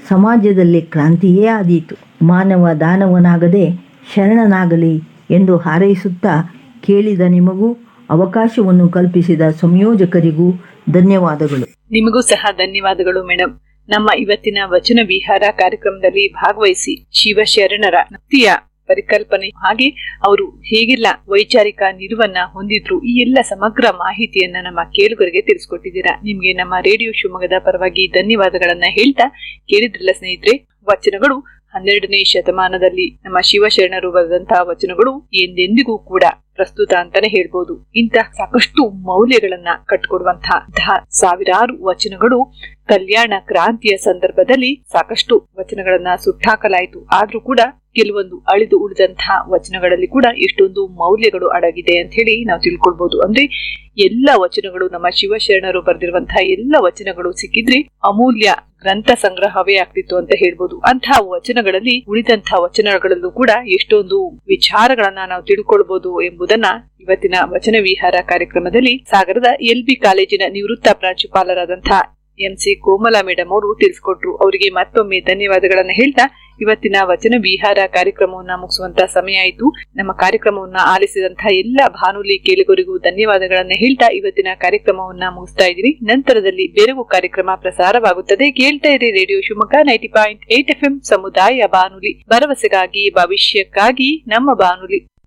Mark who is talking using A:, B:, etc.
A: ಸಮಾಜದಲ್ಲಿ ಕ್ರಾಂತಿಯೇ ಆದೀತು ಮಾನವ ದಾನವನಾಗದೆ ಶರಣನಾಗಲಿ ಎಂದು ಹಾರೈಸುತ್ತಾ ಕೇಳಿದ ನಿಮಗೂ ಅವಕಾಶವನ್ನು ಕಲ್ಪಿಸಿದ ಸಂಯೋಜಕರಿಗೂ ಧನ್ಯವಾದಗಳು
B: ನಿಮಗೂ ಸಹ ಧನ್ಯವಾದಗಳು ಮೇಡಮ್ ನಮ್ಮ ಇವತ್ತಿನ ವಚನ ವಿಹಾರ ಕಾರ್ಯಕ್ರಮದಲ್ಲಿ ಭಾಗವಹಿಸಿ ಶಿವಶರಣರ ಭಕ್ತಿಯ ಪರಿಕಲ್ಪನೆ ಹಾಗೆ ಅವರು ಹೇಗೆಲ್ಲ ವೈಚಾರಿಕ ನಿಲುವನ್ನ ಹೊಂದಿದ್ರು ಈ ಎಲ್ಲ ಸಮಗ್ರ ಮಾಹಿತಿಯನ್ನ ನಮ್ಮ ಕೇಳುಗರಿಗೆ ತಿಳಿಸ್ಕೊಟ್ಟಿದ್ದೀರಾ ನಿಮ್ಗೆ ನಮ್ಮ ರೇಡಿಯೋ ಶಿವಮೊಗ್ಗದ ಪರವಾಗಿ ಧನ್ಯವಾದಗಳನ್ನ ಹೇಳ್ತಾ ಕೇಳಿದ್ರಲ್ಲ ಸ್ನೇಹಿತರೆ ವಚನಗಳು ಹನ್ನೆರಡನೇ ಶತಮಾನದಲ್ಲಿ ನಮ್ಮ ಶಿವಶರಣರು ಬರೆದಂತಹ ವಚನಗಳು ಎಂದೆಂದಿಗೂ ಕೂಡ ಪ್ರಸ್ತುತ ಅಂತಾನೆ ಹೇಳ್ಬೋದು ಇಂತಹ ಸಾಕಷ್ಟು ಮೌಲ್ಯಗಳನ್ನ ಕಟ್ಕೊಡುವಂತಹ ಸಾವಿರಾರು ವಚನಗಳು ಕಲ್ಯಾಣ ಕ್ರಾಂತಿಯ ಸಂದರ್ಭದಲ್ಲಿ ಸಾಕಷ್ಟು ವಚನಗಳನ್ನ ಸುಟ್ಟಾಕಲಾಯಿತು ಆದ್ರೂ ಕೂಡ ಕೆಲವೊಂದು ಅಳಿದು ಉಳಿದಂತಹ ವಚನಗಳಲ್ಲಿ ಕೂಡ ಎಷ್ಟೊಂದು ಮೌಲ್ಯಗಳು ಅಡಗಿದೆ ಅಂತ ಹೇಳಿ ನಾವು ತಿಳ್ಕೊಳ್ಬಹುದು ಅಂದ್ರೆ ಎಲ್ಲ ವಚನಗಳು ನಮ್ಮ ಶಿವಶರಣರು ಬರೆದಿರುವಂತಹ ಎಲ್ಲ ವಚನಗಳು ಸಿಕ್ಕಿದ್ರೆ ಅಮೂಲ್ಯ ಗ್ರಂಥ ಸಂಗ್ರಹವೇ ಆಗ್ತಿತ್ತು ಅಂತ ಹೇಳ್ಬೋದು ಅಂತಹ ವಚನಗಳಲ್ಲಿ ಉಳಿದಂತಹ ವಚನಗಳಲ್ಲೂ ಕೂಡ ಎಷ್ಟೊಂದು ವಿಚಾರಗಳನ್ನ ನಾವು ತಿಳ್ಕೊಳ್ಬಹುದು ಎಂಬುದನ್ನ ಇವತ್ತಿನ ವಚನ ವಿಹಾರ ಕಾರ್ಯಕ್ರಮದಲ್ಲಿ ಸಾಗರದ ಎಲ್ ಬಿ ಕಾಲೇಜಿನ ನಿವೃತ್ತ ಪ್ರಾಂಶುಪಾಲರಾದಂತಹ ಎಂ ಸಿ ಕೋಮಲಾ ಮೇಡಮ್ ಅವರು ತಿಳಿಸ್ಕೊಟ್ರು ಅವರಿಗೆ ಮತ್ತೊಮ್ಮೆ ಧನ್ಯವಾದಗಳನ್ನ ಹೇಳ್ತಾ ಇವತ್ತಿನ ವಚನ ವಿಹಾರ ಕಾರ್ಯಕ್ರಮವನ್ನ ಮುಗಿಸುವಂತ ಸಮಯ ಆಯಿತು ನಮ್ಮ ಕಾರ್ಯಕ್ರಮವನ್ನ ಆಲಿಸಿದಂತಹ ಎಲ್ಲ ಭಾನುಲಿ ಕೇಳುಗರಿಗೂ ಧನ್ಯವಾದಗಳನ್ನ ಹೇಳ್ತಾ ಇವತ್ತಿನ ಕಾರ್ಯಕ್ರಮವನ್ನ ಮುಗಿಸ್ತಾ ಇದ್ದೀನಿ ನಂತರದಲ್ಲಿ ಬೇರೆಗೂ ಕಾರ್ಯಕ್ರಮ ಪ್ರಸಾರವಾಗುತ್ತದೆ ಕೇಳ್ತಾ ಇರಿ radio Shivamogga ninety point eight F ಸಮುದಾಯ ಬಾನುಲಿ ಭರವಸೆಗಾಗಿ ಭವಿಷ್ಯಕ್ಕಾಗಿ ನಮ್ಮ ಬಾನುಲಿ